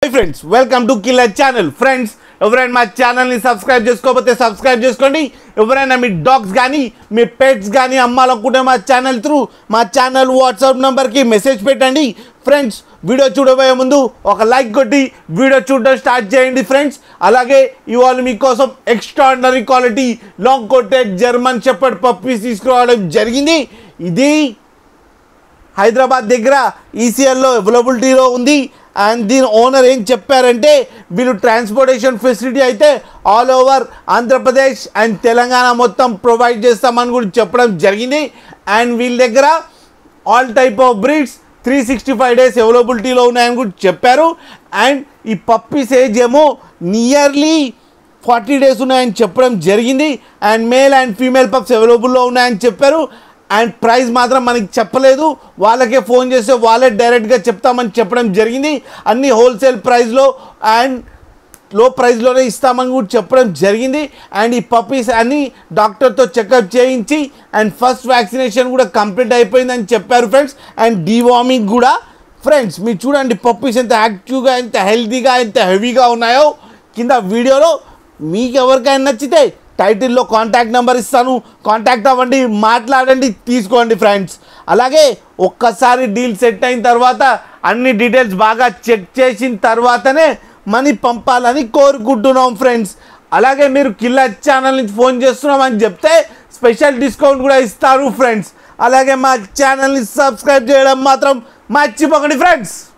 friends welcome to killer channel friends ఎవరైనా మా ఛానల్ని సబ్స్క్రైబ్ చేసుకోకపోతే సబ్స్క్రైబ్ చేసుకోండి ఎవరైనా మీ డాగ్స్ కానీ మీ పెట్స్ కానీ అమ్మాలనుకుంటే మా ఛానల్ త్రూ మా ఛానల్ వాట్సాప్ నెంబర్కి మెసేజ్ పెట్టండి ఫ్రెండ్స్ వీడియో చూడబోయే ముందు ఒక లైక్ కొట్టి వీడియో చూడడం స్టార్ట్ చేయండి ఫ్రెండ్స్ అలాగే ఇవాళ మీకోసం extraordinary quality long coated German shepherd puppies తీసుకురావడం జరిగింది ఇది హైదరాబాద్ దగ్గర ఈసీఎల్లో అవైలబిలిటీలో ఉంది అండ్ దీని ఓనర్ ఏం చెప్పారంటే వీళ్ళు ట్రాన్స్పోర్టేషన్ ఫెసిలిటీ అయితే all over Andhra Pradesh and Telangana మొత్తం ప్రొవైడ్ చేస్తామని కూడా చెప్పడం జరిగింది అండ్ వీళ్ళ దగ్గర all type of breeds three sixty five days అవైలబిలిటీలో ఉన్నాయని కూడా చెప్పారు అండ్ ఈ పప్పీస్ ఏజ్ ఏమో నియర్లీ ఫార్టీ డేస్ ఉన్నాయని చెప్పడం జరిగింది and male and female pups అవైలబుల్లో ఉన్నాయని చెప్పారు అండ్ ప్రైస్ మాత్రం మనకి చెప్పలేదు వాళ్ళకే ఫోన్ చేస్తే వాళ్ళే డైరెక్ట్గా చెప్తామని చెప్పడం జరిగింది అన్ని హోల్సేల్ ప్రైస్లో అండ్ లో ప్రైస్లోనే ఇస్తామని కూడా చెప్పడం జరిగింది అండ్ ఈ పప్పీస్ అన్ని డాక్టర్తో చెకప్ చేయించి అండ్ ఫస్ట్ వ్యాక్సినేషన్ కూడా కంప్లీట్ అయిపోయిందని చెప్పారు ఫ్రెండ్స్ అండ్ డీవార్మింగ్ కూడా ఫ్రెండ్స్ మీరు చూడండి పప్పీస్ ఎంత యాక్టివ్గా ఎంత హెల్తీగా ఎంత హెవీగా ఉన్నాయో కింద వీడియోలో మీకు ఎవరికైనా నచ్చితే టైటిల్లో కాంటాక్ట్ నెంబర్ ఇస్తాను కాంటాక్ట్ అవ్వండి మాట్లాడండి తీసుకోండి ఫ్రెండ్స్ అలాగే ఒక్కసారి డీల్ సెట్ అయిన తర్వాత అన్ని డీటెయిల్స్ బాగా చెక్ చేసిన తర్వాతనే మనీ పంపాలని కోరుకుంటున్నాం ఫ్రెండ్స్ అలాగే మీరు కిల్లర్ ఛానల్ నుంచి ఫోన్ చేస్తున్నామని చెప్తే స్పెషల్ డిస్కౌంట్ కూడా ఇస్తారు ఫ్రెండ్స్ అలాగే మా ఛానల్ని సబ్స్క్రైబ్ చేయడం మాత్రం మర్చిపోకండి ఫ్రెండ్స్